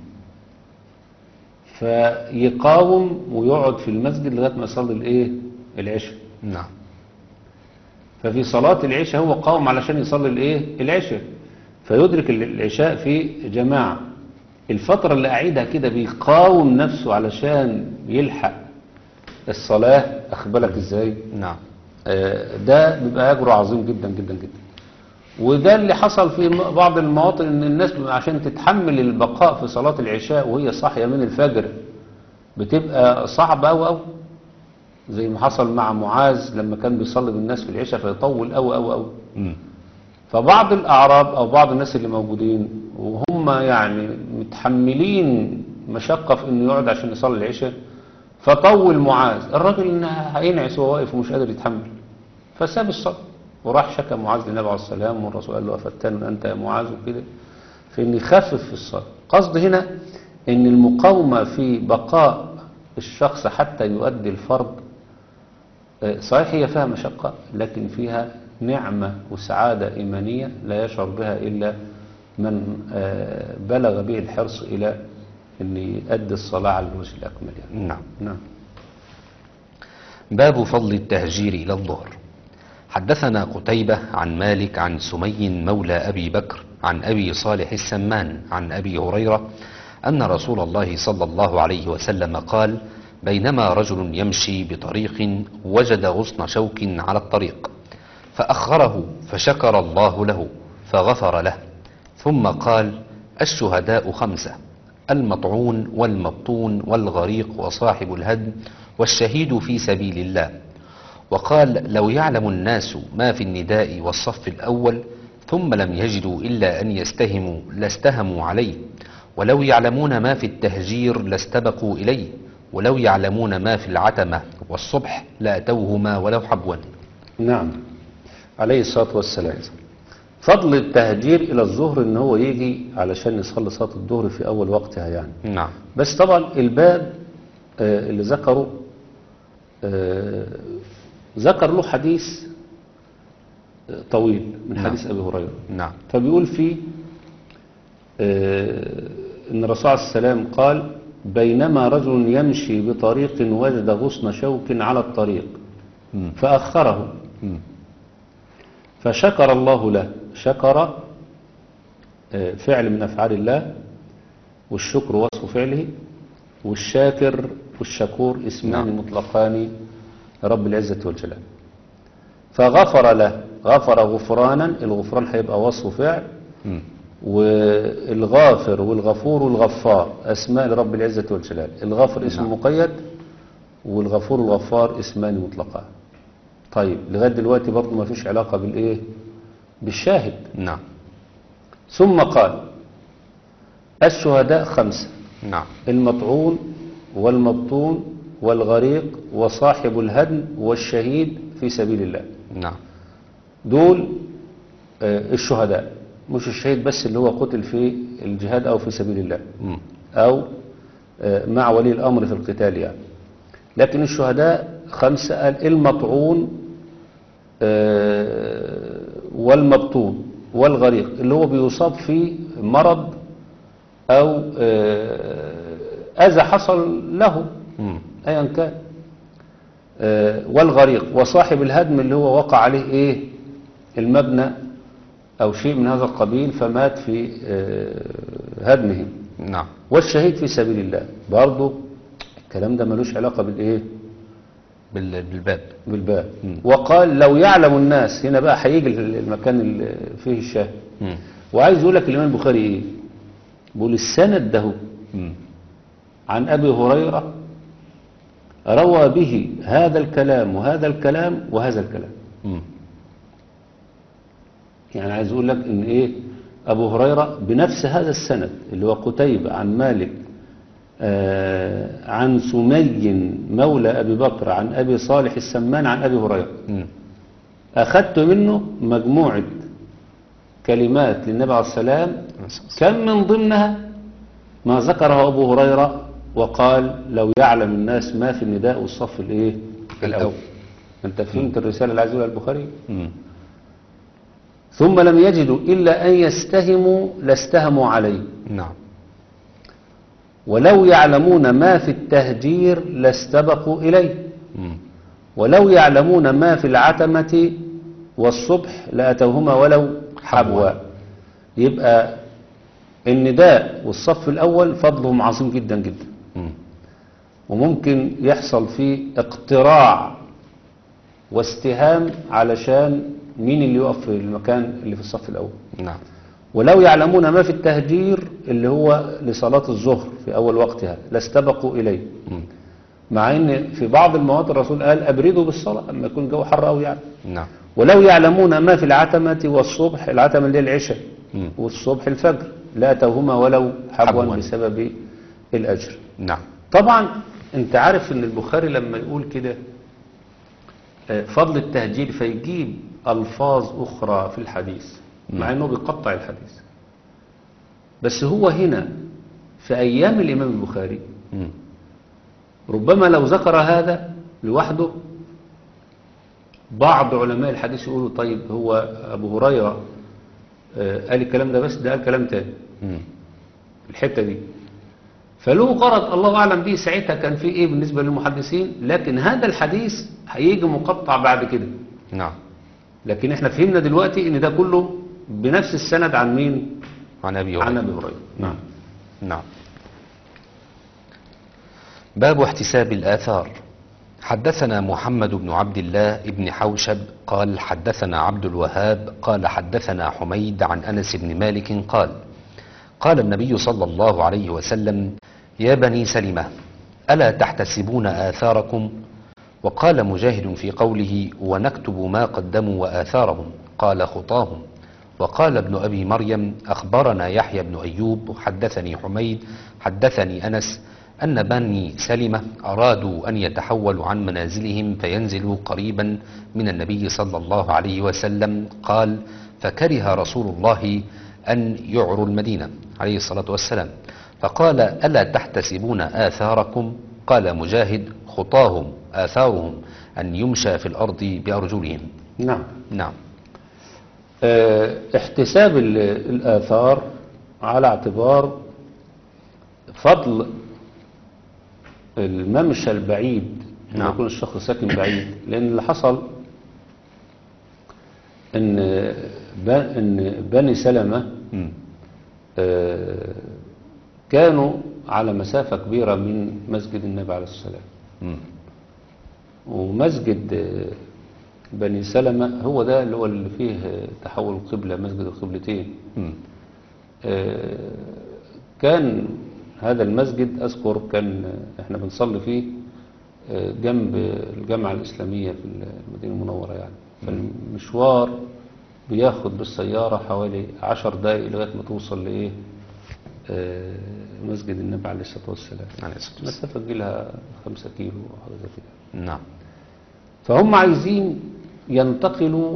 فيقاوم ويقعد في المسجد لغاية ما يصلي الايه العشاء نعم ففي صلاة العشاء هو قاوم علشان يصلي الايه العشاء فيدرك ال- العشاء في جماعة الفترة اللي قاعدها كده بيقاوم نفسه علشان يلحق الصلاة أخبرك إزاي نعم آه، ده بيبقى أجره عظيم جدا جدا جدا وده اللي حصل في م- بعض المواطن ان الناس بيبقى عشان تتحمل البقاء في صلاة العشاء وهي صاحية من الفجر بتبقى صعبة أوي أوي زي ما حصل مع معاذ لما كان بيصلي بالناس في العشاء فيطول أوي أوي أوي مم. فبعض الأعراب أو بعض الناس اللي موجودين وهم يعني متحملين مشقة في إنه يقعد عشان يصلي العشاء فطول معاذ الراجل إنه هينعس وهو واقف ومش قادر يتحمل فساب الصلاة وراح شكى معاذ للنبي عليه السلام والرسول قال له أفتان أنت يا معاذ وكده في إن يخفف في الصلاة قصد هنا إن المقاومة في بقاء الشخص حتى يؤدي الفرض آه، صحيح هي فيها مشقة لكن فيها نعمة وسعادة إيمانية لا يشعر بها إلا من آه، بلغ به الحرص إلى أن يؤدي الصلاة على الوجه الأكمل يعني. نعم نعم باب فضل التهجير إلى الظهر حدثنا قتيبة عن مالك عن سمي مولى أبي بكر عن أبي صالح السمان عن أبي هريرة أن رسول الله صلى الله عليه وسلم قال بينما رجل يمشي بطريق وجد غصن شوك على الطريق فأخره فشكر الله له فغفر له ثم قال الشهداء خمسة المطعون والمبطون والغريق وصاحب الهدم والشهيد في سبيل الله وقال لو يعلم الناس ما في النداء والصف الأول ثم لم يجدوا إلا أن يستهموا لاستهموا عليه ولو يعلمون ما في التهجير لاستبقوا إليه ولو يعلمون ما في العتمة والصبح لأتوهما ولو حبوا نعم عليه الصلاة والسلام فضل التهجير إلى الظهر إن هو يجي علشان يصلي صلاة الظهر في أول وقتها يعني نعم بس طبعا الباب آه، اللي ذكره آه، ذكر له حديث آه، طويل من نعم. حديث أبي هريرة نعم فبيقول فيه آه، إن الرسول عليه السلام قال بينما رجل يمشي بطريق وجد غصن شوك على الطريق مم. فأخره مم. فشكر الله له شكر آه، فعل من أفعال الله والشكر وصف فعله والشاكر والشكور اسمان نعم. مطلقان رب العزة والجلال فغفر له غفر غفرانا الغفران هيبقى وصف فعل مم. والغافر والغفور والغفار أسماء لرب العزة والجلال الغافر اسم نعم. مقيد والغفور والغفار اسمان مطلقان طيب لغاية دلوقتي برضه ما فيش علاقة بالإيه بالشاهد نعم ثم قال الشهداء خمسة نعم المطعون والمبطون والغريق وصاحب الهدم والشهيد في سبيل الله نعم دول آه، الشهداء مش الشهيد بس اللي هو قتل في الجهاد أو في سبيل الله مم. أو آه، مع ولي الأمر في القتال يعني لكن الشهداء خمسة قال المطعون آه، والمبطون والغريق اللي هو بيصاب في مرض أو آه، أذى حصل له مم. أيا كان آه، والغريق وصاحب الهدم اللي هو وقع عليه إيه المبنى أو شيء من هذا القبيل فمات في آه، هدمه نعم والشهيد في سبيل الله برضه الكلام ده ملوش علاقة بالإيه بال- بالباب بالباب وقال لو يعلم الناس هنا بقى هيجي المكان اللي فيه الشاهد مم. وعايز يقول لك الإمام البخاري إيه بيقول السند ده مم. عن أبي هريرة روى به هذا الكلام وهذا الكلام وهذا الكلام مم. يعني عايز أقول لك إن إيه أبو هريرة بنفس هذا السند اللي هو قتيبة عن مالك آه عن سمي مولى أبي بكر عن أبي صالح السمان عن أبي هريرة مم. أخذت منه مجموعة كلمات للنبي عليه السلام كم من ضمنها ما ذكره أبو هريرة وقال لو يعلم الناس ما في النداء والصف الإيه الأول. أنت فهمت الرسالة اللي عايز يقولها البخاري مم. ثم لم يجدوا إلا أن يستهموا لاستهموا عليه نعم ولو يعلمون ما في التهجير لاستبقوا إليه مم. ولو يعلمون ما في العتمة والصبح لأتوهما ولو حبوا يبقى النداء والصف الأول فضلهم عظيم جدا جدا مم. وممكن يحصل فيه اقتراع واستهام علشان مين اللي يقف في المكان اللي في الصف الأول نعم ولو يعلمون ما في التهجير اللي هو لصلاة الظهر في أول وقتها لاستبقوا إليه مم. مع ان في بعض المواطن الرسول قال أبردوا بالصلاة أما يكون الجو حر أوي يعني نعم ولو يعلمون ما في العتمة والصبح العتمة اللي هي العشاء مم. والصبح الفجر لا أتوهما ولو حبوا حبواً. بسبب الأجر نعم طبعا انت عارف ان البخاري لما يقول كده آه، فضل التهجير فيجيب ألفاظ أخرى في الحديث مع أنه بيقطع الحديث بس هو هنا في أيام الإمام البخاري مم. ربما لو ذكر هذا لوحده بعض علماء الحديث يقولوا طيب هو أبو هريرة آه، قال الكلام ده بس ده قال كلام تاني مم. الحتة دي فله غرض الله أعلم به ساعتها كان في إيه بالنسبة للمحدثين لكن هذا الحديث هيجي مقطع بعد كده نعم لكن احنا فهمنا دلوقتي ان ده كله بنفس السند عن مين عن أبي عن هريرة ابي هريره نعم نعم باب احتساب الآثار حدثنا محمد بن عبد الله بن حوشب قال حدثنا عبد الوهاب قال حدثنا حميد عن أنس بن مالك قال قال النبي صلى الله عليه وسلم يا بني سلمة ألا تحتسبون آثاركم وقال مجاهد في قوله ونكتب ما قدموا وآثارهم قال خطاهم وقال ابن أبي مريم أخبرنا يحيى بن أيوب حدثني حميد حدثني أنس أن بني سلمة أرادوا أن يتحولوا عن منازلهم فينزلوا قريبا من النبي صلى الله عليه وسلم قال فكره رسول الله أن يعروا المدينة عليه الصلاة والسلام فقال ألا تحتسبون آثاركم قال مجاهد خطاهم آثارهم أن يمشى في الأرض بأرجلهم نعم نعم اه احتساب ال- الآثار على اعتبار فضل الممشى البعيد لما نعم. يكون الشخص ساكن بعيد لأن اللي حصل إن ب- إن بني سلمة مم. آه، كانوا على مسافة كبيرة من مسجد النبي عليه الصلاة والسلام مم. ومسجد آه، بني سلمة هو ده اللي هو اللي فيه آه، تحول القبلة مسجد القبلتين مم. آه، كان هذا المسجد أذكر كان آه، احنا بنصلي فيه آه، جنب الجامعة الإسلامية في المدينة المنورة يعني فالمشوار بياخد بالسيارة حوالي عشر دقايق لغاية ما توصل لإيه آه، مسجد النبي عليه الصلاة والسلام عليه الصلاة والسلام. مسافة تجيلها خمسة كيلو أو حاجة زي كده نعم فهم عايزين ينتقلوا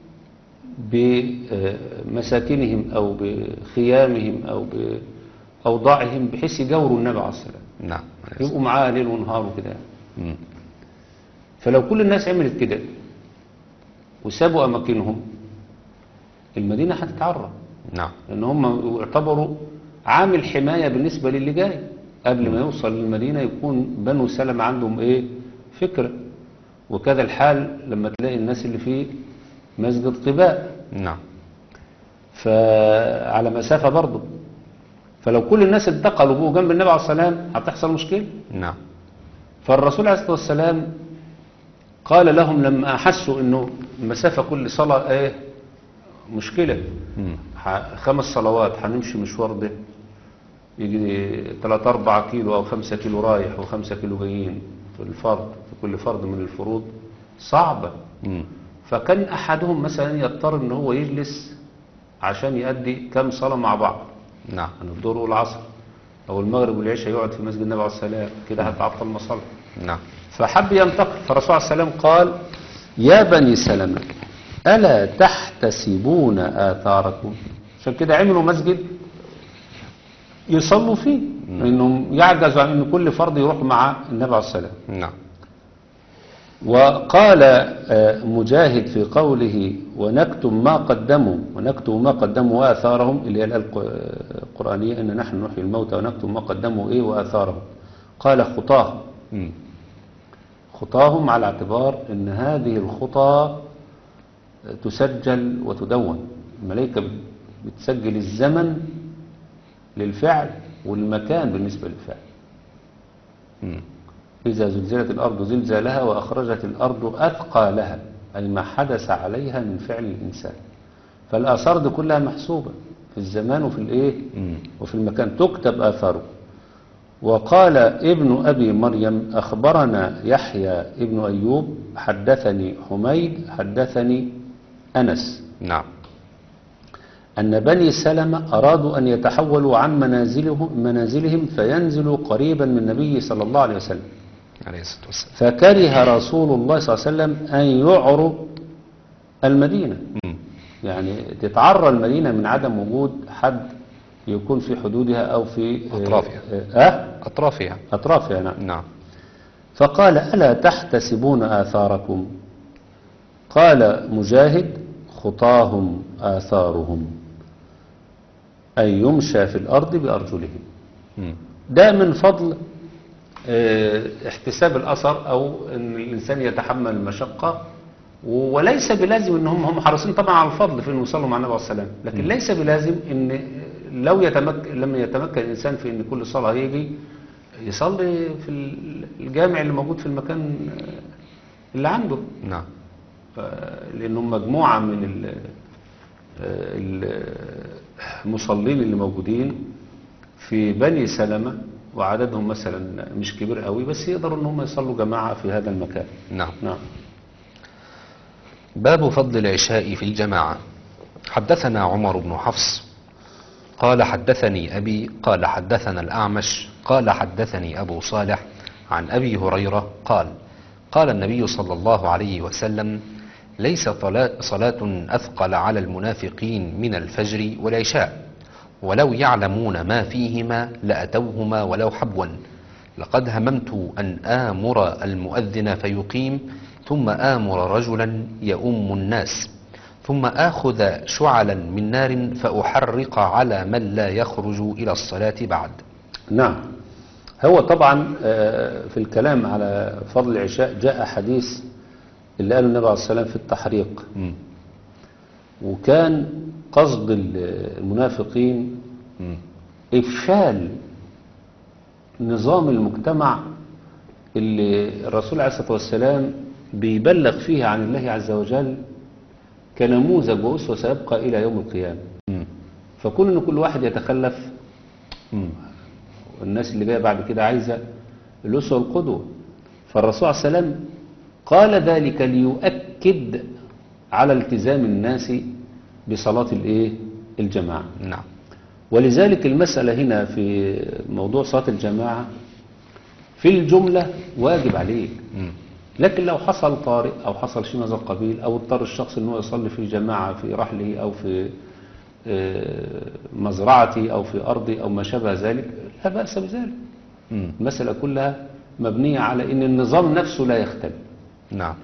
بمساكنهم أو بخيامهم أو بأوضاعهم بحيث يجاوروا النبي عليه الصلاة والسلام نعم عليه الصلاة يبقوا معاه ليل ونهار وكده يعني. مم. فلو كل الناس عملت كده وسابوا أماكنهم المدينة هتتعرى نعم لأن هم يعتبروا عامل حماية بالنسبة للي جاي قبل ما يوصل للمدينة يكون بنو سلمة عندهم إيه فكرة وكذا الحال لما تلاقي الناس اللي فيه مسجد قباء نعم فعلى مسافة برضه فلو كل الناس انتقلوا بقوا جنب النبي عليه الصلاة والسلام هتحصل مشكلة نعم فالرسول عليه الصلاة والسلام قال لهم لما أحسوا أنه المسافة كل صلاة إيه مشكلة مم. ح- خمس صلوات هنمشي مشوار ده يجي 3 4 كيلو أو 5 كيلو رايح و5 كيلو جايين في الفرد في كل فرد من الفروض صعبة مم. فكان أحدهم مثلا يضطر أن هو يجلس عشان يؤدي كم صلاة مع بعض نعم عن الظهر والعصر أو المغرب والعشاء يقعد في مسجد النبي عليه الصلاة والسلام كده هتعطل مصالح نعم فحب ينتقل فالرسول عليه السلام قال يا بني سلمة ألا تحتسبون آثاركم عشان كده عملوا مسجد يصلوا فيه لأنهم يعجزوا عن أن كل فرد يروح مع النبي عليه الصلاة والسلام نعم وقال آه، مجاهد في قوله ونكتب ما قدموا ونكتب ما قدموا وآثارهم اللي هي الآية الق- القرآنية إن نحن نحيي الموتى ونكتب ما قدموا إيه وآثارهم قال خطاهم مم. خطاهم على اعتبار ان هذه الخطى تسجل وتدون الملائكة بتسجل الزمن للفعل والمكان بالنسبة للفعل مم. إذا زلزلت الأرض زلزالها وأخرجت الأرض أثقالها أي ما حدث عليها من فعل الإنسان فالآثار دي كلها محسوبة في الزمان وفي الإيه مم. وفي المكان تكتب آثاره وقال ابن أبي مريم أخبرنا يحيى ابن أيوب حدثني حميد حدثني أنس نعم أن بني سلمة أرادوا أن يتحولوا عن منازلهم, منازلهم فينزلوا قريبا من النبي صلى الله عليه وسلم عليه الصلاة والسلام فكره رسول الله صلى الله عليه وسلم أن يعروا المدينة مم. يعني تتعرى المدينة من عدم وجود حد يكون في حدودها أو في أطرافها. آه آه أطرافها أطرافها نعم نعم فقال ألا تحتسبون آثاركم قال مجاهد خطاهم آثارهم أي يمشى في الأرض بأرجلهم مم. ده من فضل آه، احتساب الأثر أو أن الإنسان يتحمل المشقة وليس بلازم ان هم هم حريصين طبعا على الفضل في انه يصلوا مع النبي عليه السلام لكن ليس بلازم ان لو يتمكن لما يتمكن الانسان في ان كل صلاه يجي يصلي في الجامع اللي موجود في المكان اللي عنده نعم ف- لانهم مجموعه من ال- ال- المصلين اللي موجودين في بني سلمة وعددهم مثلا مش كبير قوي بس يقدروا ان هم يصلوا جماعة في هذا المكان نعم نعم باب فضل العشاء في الجماعة حدثنا عمر بن حفص قال حدثني أبي قال حدثنا الأعمش قال حدثني أبو صالح عن أبي هريرة قال قال النبي صلى الله عليه وسلم ليس طلا- صلاة أثقل على المنافقين من الفجر والعشاء ولو يعلمون ما فيهما لأتوهما ولو حبوا لقد هممت أن آمر المؤذن فيقيم ثم آمر رجلا يؤم الناس ثم آخذ شعلا من نار فأحرق على من لا يخرج إلى الصلاة بعد نعم هو طبعا آه، في الكلام على فضل العشاء جاء حديث اللي قاله النبي عليه الصلاة والسلام في التحريق مم. وكان قصد ال- المنافقين مم. إفشال نظام المجتمع اللي الرسول عليه الصلاة والسلام بيبلغ فيه عن الله عز وجل كنموذج وأسوة سيبقى إلى يوم القيامة مم. فكون إن كل واحد يتخلف مم. والناس اللي جايه بعد كده عايزه الاسوه والقدوه فالرسول عليه السلام قال ذلك ليؤكد على التزام الناس بصلاه الايه الجماعه نعم ولذلك المساله هنا في موضوع صلاه الجماعه في الجمله واجب عليك مم. لكن لو حصل طارئ او حصل شيء من هذا القبيل او اضطر الشخص ان هو يصلي في جماعه في رحله او في آه، مزرعته او في ارضه او ما شابه ذلك لا باس بذلك مم. المساله كلها مبنيه على ان النظام نفسه لا يختلف نعم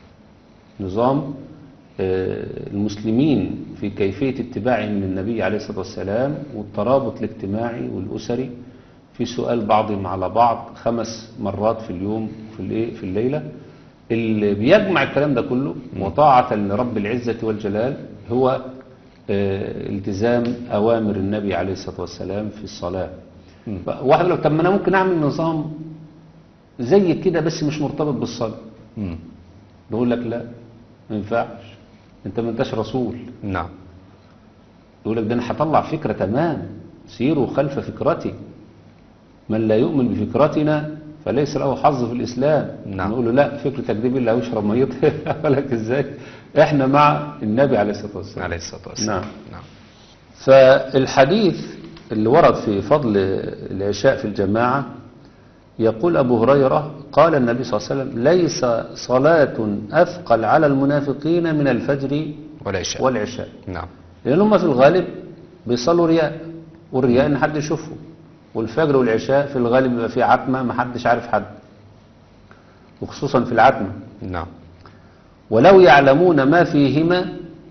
نظام آه، المسلمين في كيفيه اتباعهم للنبي عليه الصلاه والسلام والترابط الاجتماعي والاسري في سؤال بعضهم على بعض خمس مرات في اليوم في الايه في الليله اللي بيجمع الكلام ده كله وطاعه لرب العزه والجلال هو آه، التزام اوامر النبي عليه الصلاه والسلام في الصلاه مم. واحد يقول لك طب ما انا ممكن اعمل نظام زي كده بس مش مرتبط بالصلاه مم. بقول لك لا ما ينفعش انت ما انتش رسول نعم يقول لك ده انا هطلع فكره تمام سيروا خلف فكرتي من لا يؤمن بفكرتنا فليس له حظ في الاسلام نعم. نقول له لا فكرتك دي بالله ويشرب ميته يقول لك ازاي احنا مع النبي عليه الصلاه والسلام عليه الصلاة والسلام نعم. نعم فالحديث اللي ورد في فضل العشاء في الجماعة يقول أبو هريرة قال النبي صلى الله عليه وسلم ليس صلاة أثقل على المنافقين من الفجر والعشاء والعشاء نعم لأن هم في الغالب بيصلوا رياء والرياء إن حد يشوفه والفجر والعشاء في الغالب بيبقى فيه عتمة ما حدش عارف حد وخصوصا في العتمة نعم ولو يعلمون ما فيهما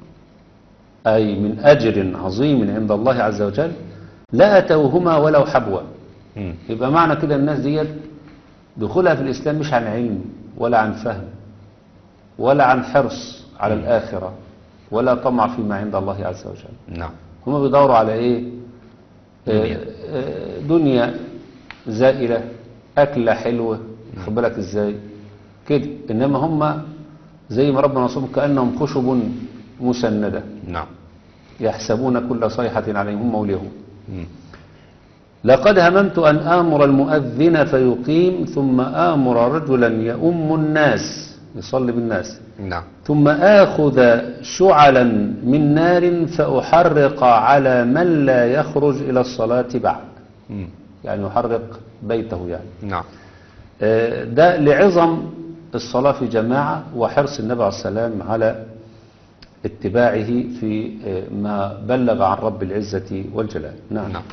أي من أجر عظيم عند الله عز وجل لأتوهما ولو حبوا مم. يبقى معنى كده الناس ديت دخولها في الإسلام مش عن علم ولا عن فهم ولا عن حرص على الآخرة ولا طمع فيما عند الله عز وجل نعم هم بيدوروا على إيه دنيا. آه، آه، دنيا زائلة أكلة حلوة خد بالك إزاي كده إنما هم زي ما ربنا وصفهم كأنهم خشب مسندة نعم يحسبون كل صيحة عليهم هم واليهود مم. لقد هممت أن آمر المؤذن فيقيم ثم آمر رجلا يؤم الناس يصلي بالناس نعم ثم آخذ شعلا من نار فأحرق على من لا يخرج إلى الصلاة بعد مم. يعني يحرق بيته يعني نعم آه، ده لعظم الصلاة في جماعة وحرص النبي عليه السلام على اتباعه في آه، ما بلغ عن رب العزة والجلال نعم, نعم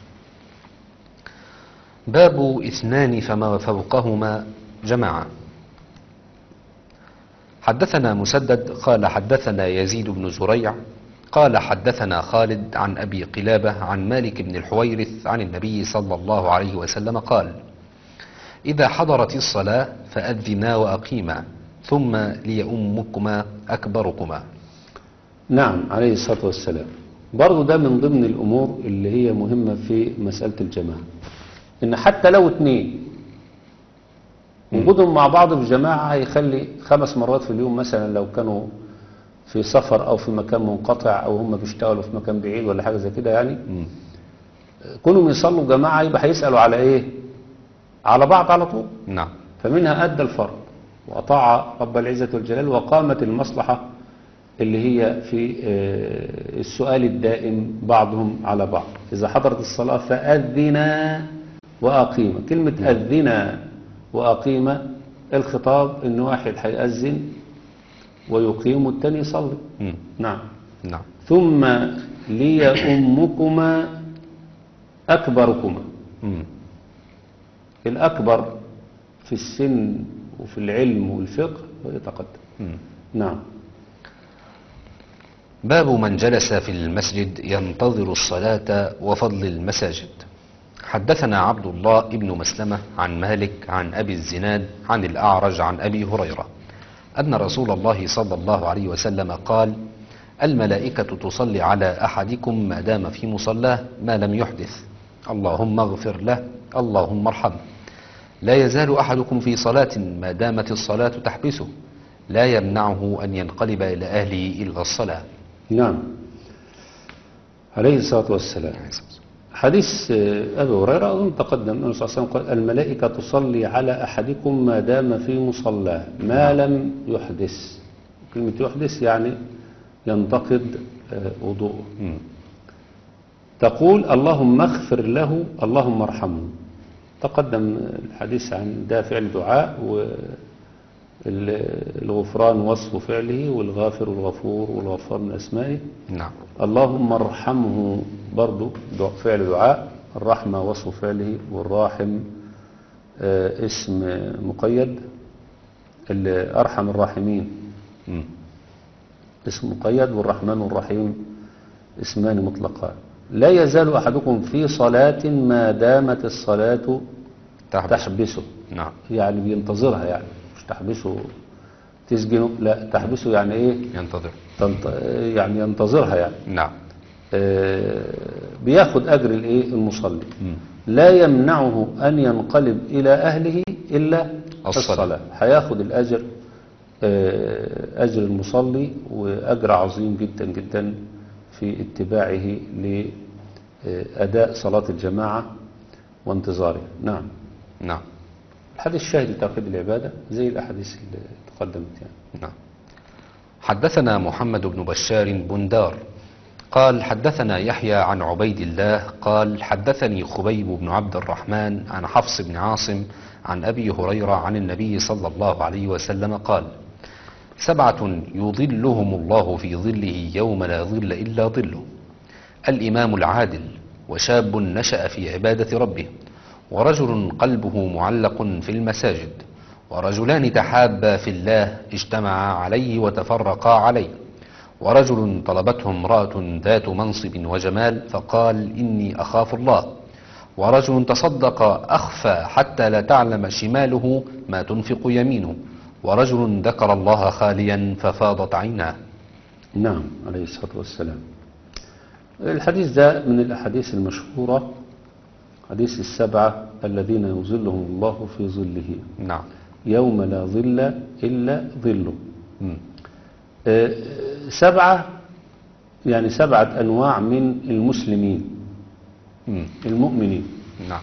باب اثنان فما فوقهما جماعة حدثنا مسدد قال حدثنا يزيد بن زريع قال حدثنا خالد عن أبي قلابة عن مالك بن الحويرث عن النبي صلى الله عليه وسلم قال إذا حضرت الصلاة فأذنا وأقيما ثم ليؤمكما أكبركما نعم عليه الصلاة والسلام برضو ده من ضمن الأمور اللي هي مهمة في مسألة الجماعة إن حتى لو اتنين وجودهم مع بعض في جماعة هيخلي خمس مرات في اليوم مثلا لو كانوا في سفر أو في مكان منقطع أو هم بيشتغلوا في مكان بعيد ولا حاجة زي كده يعني مم. كونهم يصلوا جماعة يبقى هيسألوا على إيه؟ على بعض على طول نعم فمنها أدى الفرض وأطاع رب العزة والجلال وقامت المصلحة اللي هي في آه، السؤال الدائم بعضهم على بعض إذا حضرت الصلاة فأذنا وأقيم كلمة أذنا وأقيم الخطاب إن واحد هيأذن ويقيم والتاني يصلي مم. نعم نعم ثم ليؤمكما أكبركما مم. الأكبر في السن وفي العلم والفقه ويتقدم مم. نعم باب من جلس في المسجد ينتظر الصلاة وفضل المساجد حدثنا عبد الله ابن مسلمة عن مالك عن أبي الزناد عن الأعرج عن أبي هريرة أن رسول الله صلى الله عليه وسلم قال الملائكة تصلي على أحدكم ما دام في مصلاه ما لم يحدث اللهم اغفر له اللهم ارحمه لا يزال أحدكم في صلاة ما دامت الصلاة تحبسه لا يمنعه أن ينقلب إلى أهله إلا الصلاة نعم عليه الصلاة والسلام حديث آه، أبي هريرة أظن تقدم أنه صلى الله عليه وسلم قال الملائكة تصلي على أحدكم ما دام في مصلاه ما لم يحدث كلمة يحدث يعني ينتقد آه، وضوءه مم. تقول اللهم اغفر له اللهم ارحمه تقدم الحديث عن ده فعل دعاء والغفران وصف فعله والغافر والغفور والغفار من أسمائه نعم اللهم ارحمه برضو دع- فعل دعاء الرحمة وصف فعله والراحم آه، اسم مقيد ال- أرحم الراحمين مم. اسم مقيد والرحمن والرحيم اسمان مطلقان لا يزال أحدكم في صلاة ما دامت الصلاة تحبس تحبسه نعم يعني بينتظرها يعني مش تحبسه تسجنه لا تحبسه يعني ايه ينتظر تنت... يعني ينتظرها يعني نعم آه، بياخد أجر الايه المصلي مم. لا يمنعه أن ينقلب إلى أهله إلا الصلاة. الصلاة هياخد الأجر آه، أجر المصلي وأجر عظيم جدا جدا في اتباعه لأداء صلاة الجماعة وانتظاره نعم نعم الحديث الشاهد لتوحيد العبادة زي الأحاديث اللي تقدمت يعني نعم حدثنا محمد بن بشار بندار قال حدثنا يحيى عن عبيد الله قال حدثني خبيب بن عبد الرحمن عن حفص بن عاصم عن أبي هريرة عن النبي صلى الله عليه وسلم قال سبعة يظلهم الله في ظله يوم لا ظل إلا ظله الإمام العادل وشاب نشأ في عبادة ربه ورجل قلبه معلق في المساجد ورجلان تحابا في الله اجتمعا عليه وتفرقا عليه ورجل طلبته امرأة ذات منصب وجمال فقال إني أخاف الله ورجل تصدق أخفى حتى لا تعلم شماله ما تنفق يمينه ورجل ذكر الله خاليا ففاضت عيناه نعم عليه الصلاة والسلام الحديث ده من الأحاديث المشهورة حديث السبعة الذين يظلهم الله في ظله نعم يوم لا ظل إلا ظله مم. آه، سبعة يعني سبعة أنواع من المسلمين مم. المؤمنين نعم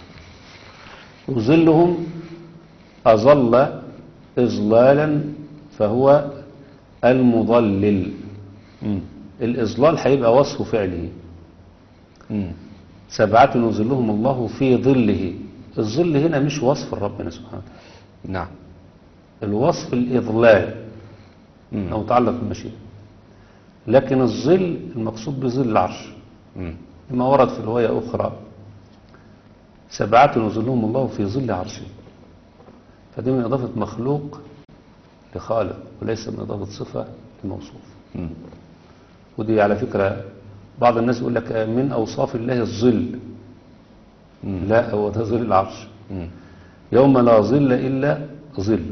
وظلهم أظل إظلالا فهو المضلل مم. الإظلال هيبقى وصف فعله مم. سبعة يظلهم الله في ظله الظل هنا مش وصف ربنا سبحانه وتعالى نعم الوصف الإضلال مم. أو متعلق بالمشيئة لكن الظل المقصود بظل العرش مم. كما ورد في رواية أخرى سبعة يظلهم الله في ظل عرشه فدي من إضافة مخلوق لخالق وليس من إضافة صفة لموصوف مم. ودي على فكرة بعض الناس يقول لك من أوصاف الله الظل مم. لا هو ده ظل العرش مم. يوم لا ظل إلا ظل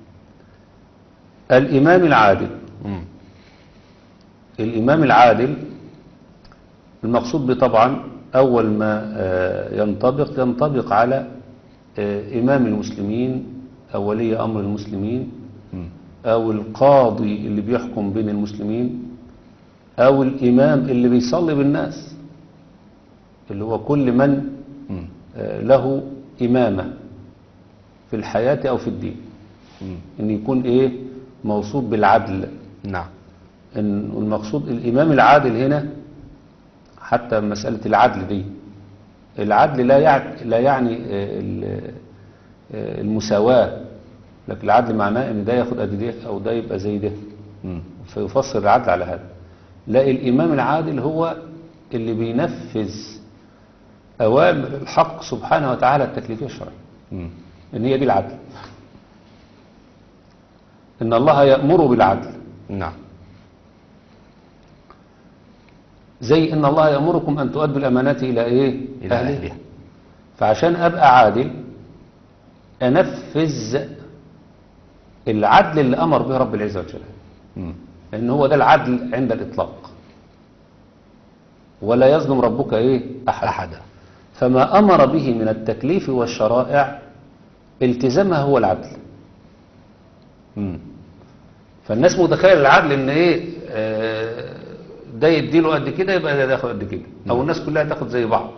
الإمام العادل مم. الإمام العادل المقصود به طبعا أول ما آه، ينطبق ينطبق على آه، إمام المسلمين أو ولي أمر المسلمين مم. أو القاضي اللي بيحكم بين المسلمين أو الإمام اللي بيصلي بالناس اللي هو كل من مم. آه، له إمامة في الحياة أو في الدين مم. إن يكون إيه موصوف بالعدل نعم إن المقصود الإمام العادل هنا حتى مسألة العدل دي العدل لا يعني لا يعني آه، ال- آه، المساواة لكن العدل معناه إن ده ياخد قد ده أو ده يبقى زي ده مم. فيفسر العدل على هذا لا الإمام العادل هو اللي بينفذ أوامر الحق سبحانه وتعالى التكليفية الشرعية مم. إن هي دي العدل إن الله يأمر بالعدل نعم زي إن الله يأمركم أن تؤدوا الأمانات إلى إيه؟ إلى أهلها فعشان أبقى عادل أنفذ العدل اللي أمر به رب العزة والجلال مم. لأن هو ده العدل عند الإطلاق ولا يظلم ربك إيه؟ أحد أحدا فما أمر به من التكليف والشرائع التزامها هو العدل مم. فالناس متخيل العدل ان ايه آه، ده يديله قد كده يبقى ده ياخد قد كده او الناس كلها تاخد زي بعض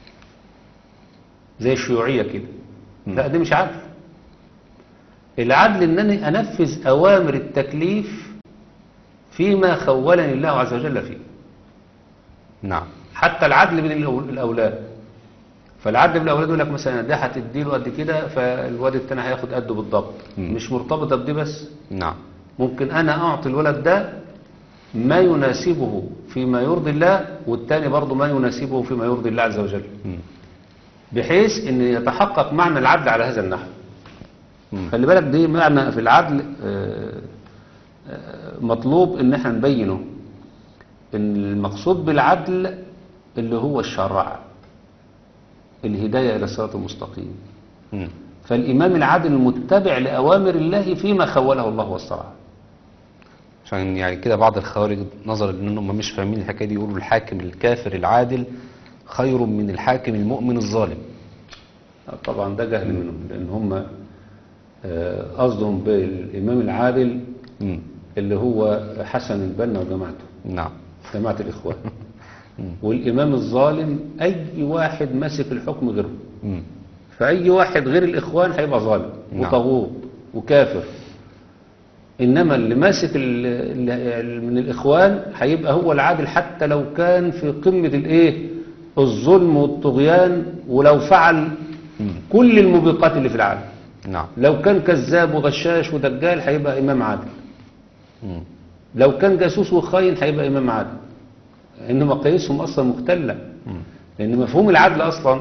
زي الشيوعية كده لا دي مش عدل العدل انني انفذ اوامر التكليف فيما خولني الله عز وجل فيه نعم حتى العدل بين الأول- الاولاد فالعدل بين الاولاد يقول لك مثلا ده هتديله قد كده فالواد التاني هياخد قده بالضبط مم. مش مرتبطه بدي بس نعم ممكن أنا أعطي الولد ده ما يناسبه فيما يرضي الله والتاني برضه ما يناسبه فيما يرضي الله عز وجل مم. بحيث أن يتحقق معنى العدل على هذا النحو مم. خلي بالك دي معنى في العدل آه، آه، مطلوب ان احنا نبينه ان المقصود بالعدل اللي هو الشرع الهداية الى الصراط المستقيم مم. فالامام العادل المتبع لأوامر الله فيما خوله الله والصراع عشان يعني كده بعض الخوارج نظرا لانهم مش فاهمين الحكايه دي يقولوا الحاكم الكافر العادل خير من الحاكم المؤمن الظالم طبعا ده جهل منهم لان هم آه، قصدهم بالامام العادل مم. اللي هو حسن البنا وجماعته نعم جماعة الإخوان والإمام الظالم أي واحد ماسك الحكم غيره مم. فأي واحد غير الإخوان هيبقى ظالم نعم. وطاغوت وكافر إنما اللي ماسك ال- ال- من الإخوان هيبقى هو العادل حتى لو كان في قمة الإيه الظلم والطغيان ولو فعل مم. كل الموبقات اللي في العالم نعم لو كان كذاب وغشاش ودجال هيبقى إمام عادل مم. لو كان جاسوس وخاين هيبقى إمام عادل إن مقاييسهم أصلا مختلة مم. لأن مفهوم العدل أصلا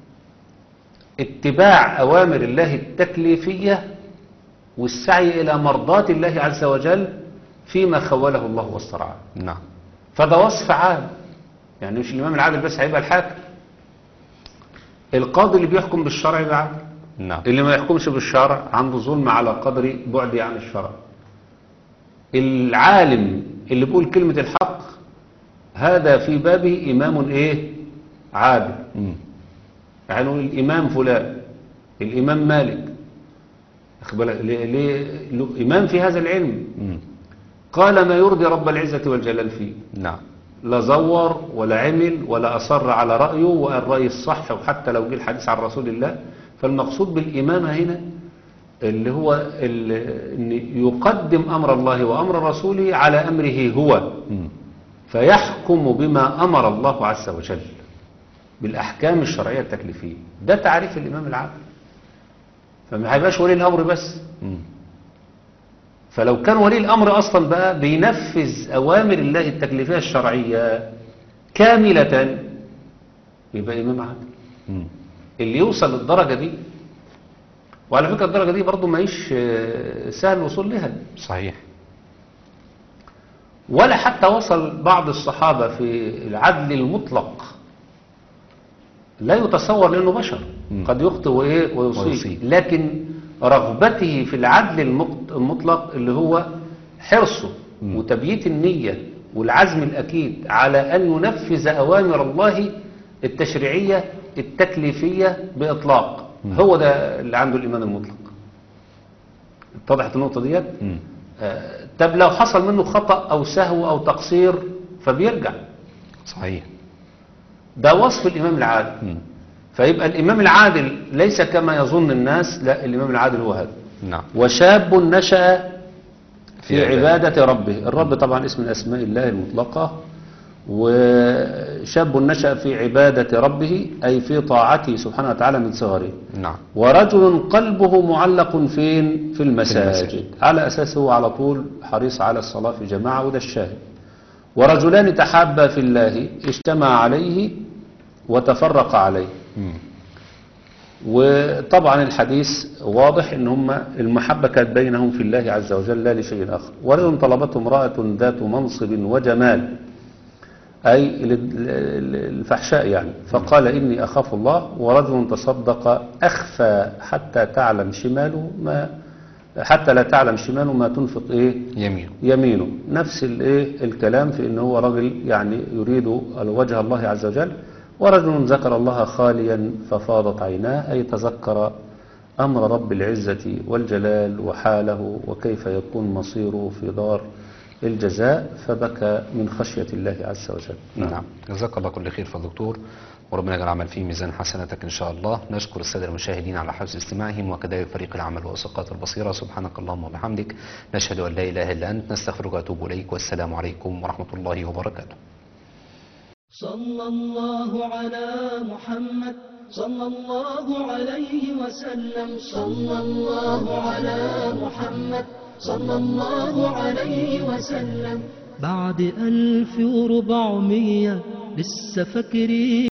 اتباع أوامر الله التكليفية والسعي إلى مرضاة الله عز وجل فيما خوله الله واسترعاه نعم فده وصف عام يعني مش الإمام العادل بس هيبقى الحاكم القاضي اللي بيحكم بالشرع يبقى عادل نعم اللي ما يحكمش بالشرع عنده ظلم على قدر بعده عن الشرع العالم اللي بيقول كلمة الحق هذا في بابه إمام إيه عادل مم. يعني نقول الإمام فلان الإمام مالك أخد بالك؟ ليه ليه له إمام في هذا العلم مم. قال ما يرضي رب العزة والجلال فيه نعم لا زور ولا عمل ولا أصر على رأيه والرأي الصح وحتى لو جه الحديث عن رسول الله فالمقصود بالإمامة هنا اللي هو ال- أن يقدم أمر الله وأمر رسوله على أمره هو مم. فيحكم بما أمر الله عز وجل بالأحكام الشرعية التكليفية ده تعريف الإمام العادل فما هيبقاش ولي الأمر بس مم. فلو كان ولي الأمر أصلا بقى بينفذ أوامر الله التكليفية الشرعية كاملة يبقى إمام عادل مم. اللي يوصل للدرجة دي وعلى فكرة الدرجة دي برضو ما هيش آه، سهل الوصول لها صحيح ولا حتى وصل بعض الصحابة في العدل المطلق لا يتصور لأنه بشر مم. قد يخطئ وإيه ويصيب ويصيب. لكن رغبته في العدل المق- المطلق اللي هو حرصه مم. وتبييت النية والعزم الأكيد على أن ينفذ أوامر الله التشريعية التكليفية بإطلاق مم. هو ده اللي عنده الإيمان المطلق اتضحت النقطة ديت مم. آه، طب لو حصل منه خطأ أو سهو أو تقصير فبيرجع صحيح ده وصف الإمام العادل مم. فيبقى الإمام العادل ليس كما يظن الناس لا الإمام العادل هو هذا نعم وشاب نشأ في في عبادة. عبادة ربه الرب طبعا اسم من أسماء الله المطلقة وشاب نشأ في عبادة ربه أي في طاعته سبحانه وتعالى من صغره نعم ورجل قلبه معلق فين في المساجد المساجد. على أساس هو على طول حريص على الصلاة في جماعة وده الشاهد ورجلان تحابا في الله اجتمع عليه وتفرق عليه مم. وطبعا الحديث واضح ان هم المحبة كانت بينهم في الله عز وجل لا لشيء آخر ورجل طلبته امرأة ذات منصب وجمال أي الفحشاء يعني فقال إني أخاف الله ورجل تصدق أخفى حتى تعلم شماله ما حتى لا تعلم شماله ما تنفق إيه يمين يمينه نفس الايه الكلام في ان هو رجل يعني يريد وجه الله عز وجل ورجل ذكر الله خاليا ففاضت عيناه اي تذكر امر رب العزه والجلال وحاله وكيف يكون مصيره في دار الجزاء فبكى من خشيه الله عز وجل نعم جزاك الله كل خير فالدكتور وربنا يجعل العمل فيه ميزان حسناتك إن شاء الله نشكر السادة المشاهدين على حسن استماعهم وكذلك فريق العمل وأسقاط البصيرة سبحانك اللهم وبحمدك نشهد أن لا إله إلا أنت نستغفرك ونتوب إليك والسلام عليكم ورحمة الله وبركاته صلى الله على محمد صلى الله عليه وسلم صلى الله على محمد صلى الله عليه وسلم بعد ألف وربعمية لسه فاكرين